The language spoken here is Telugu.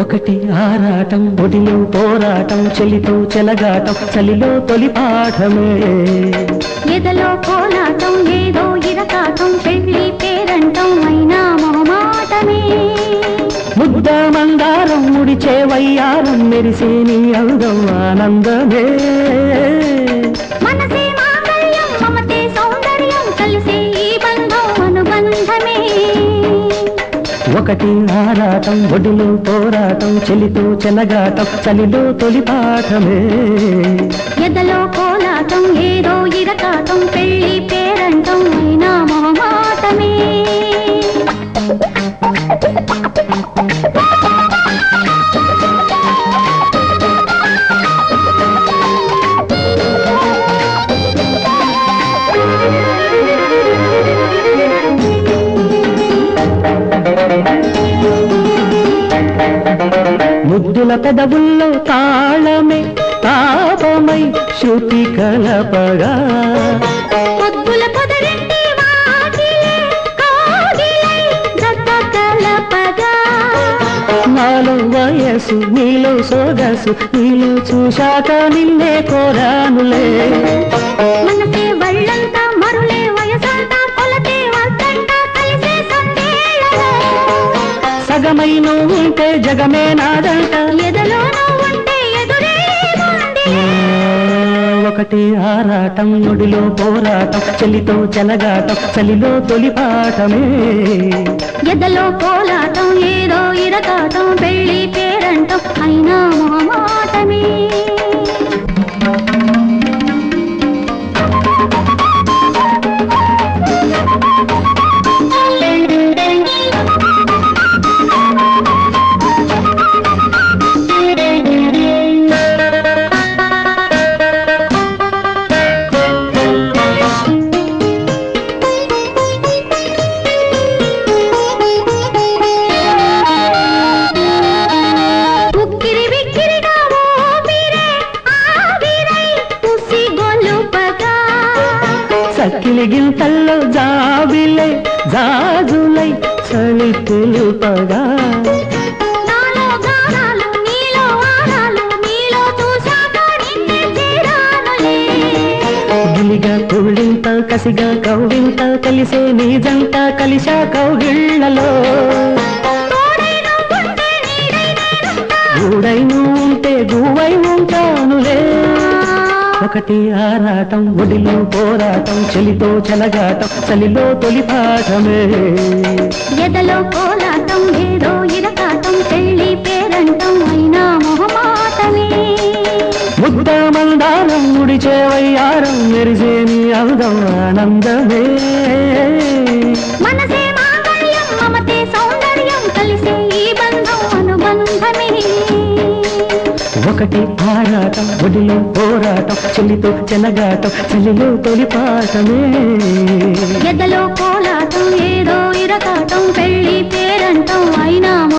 ఒకటి ఆరాటం ఒడిలో పోరాటం చెలితో చెలగాటం చలిలో తొలి పాఠమే ఎదలో కోలాటం ఏదో ఇరకాటం పెళ్లి పేరంటం అయినా మొహమాటమే ముద్ద మందారం ముడిచే వయ్యారం మెరిసే నీ అందం ఆనందమే మనసే మాంగళ్యం మమతే సౌందర్యం కలిసే ఈ బంధం అనుబంధమే ఒకటి ఆరాటం ఒడిలో పోరాటం చెలితో చెలగాటం చలిలో తొలి పాఠమే ఎదలో కోలాటం ఏదో ఇరకాటం పెళ్లి పేరంటం అయినా మొహమాటమే ముద్దుల పెదవుల్లో తాళమే తాపమై శృతి కలపగా పొద్దుల పొదరింటి వాకిలే కోగిలై జత కలపగా నాలో వయసు నీలో సోగసు నీలో చూశాక నిన్నే కోరానులే మనసే వళ్ళంతా మరులే వయసంతా కొలతే వద్దంట కలిసే సందేళలో సగమై నువ్వు ఉంటే జగమే నాదంట ఎదలో నువ్వుంటే ఎదురే ఉంది. ఆ, ఒకటి ఆరాటం ఒడిలో పోరాటం చలితో చెలగాటం చలిలో తొలి పాఠమే ఎదలో కోలాటం ఏదో ఇరకాటం పెళ్లి పేరంటం అయినా మొహమాటమే ఉక్కిరి బిక్కిరిగా ఊపిరే ఆవిరై ఉసి గొలుపగా సక్కిలి గింతల్లో జాబిలే జాజులై చలి తెలుపగా నాలో గానాలు నీలో ఆనాలు నీలో చూశాక నిన్నే చేరానులే గిలిగా తుళ్ళింత కసిగా కౌవింత కలిసే నీ జంట కలిసా కౌగిళ్లలో తోడై నువ్వుంటే నీడై నేనుంటా. గూడై నువ్వు ఉంటే గువై ఉంటానులే ఒకటి ఆరాటం ఒడిలో పోరాటం చలితో చెలగాటం చలిలో తొలి పాఠమే ఎదలో కోలాటం ఏదో ఇరకాటం పెళ్లి పేరంటం అయినా మొహమాటమే ముద్ద మందారం ముడిచే వయ్యారం మెరిసే నీ అందం ఆనందమే మనసే మాంగళ్యం మమతే సౌందర్యం కలిసే ఈ బంధం అనుబంధమే ఒకటి ఆరాటం ఒడిలో పోరాటం చలితో చెలగాటం చలిలో తొలి పాఠమే ఎదలో కోలాటం ఏదో ఇరకాటం పెళ్లి పేరంటం అయినా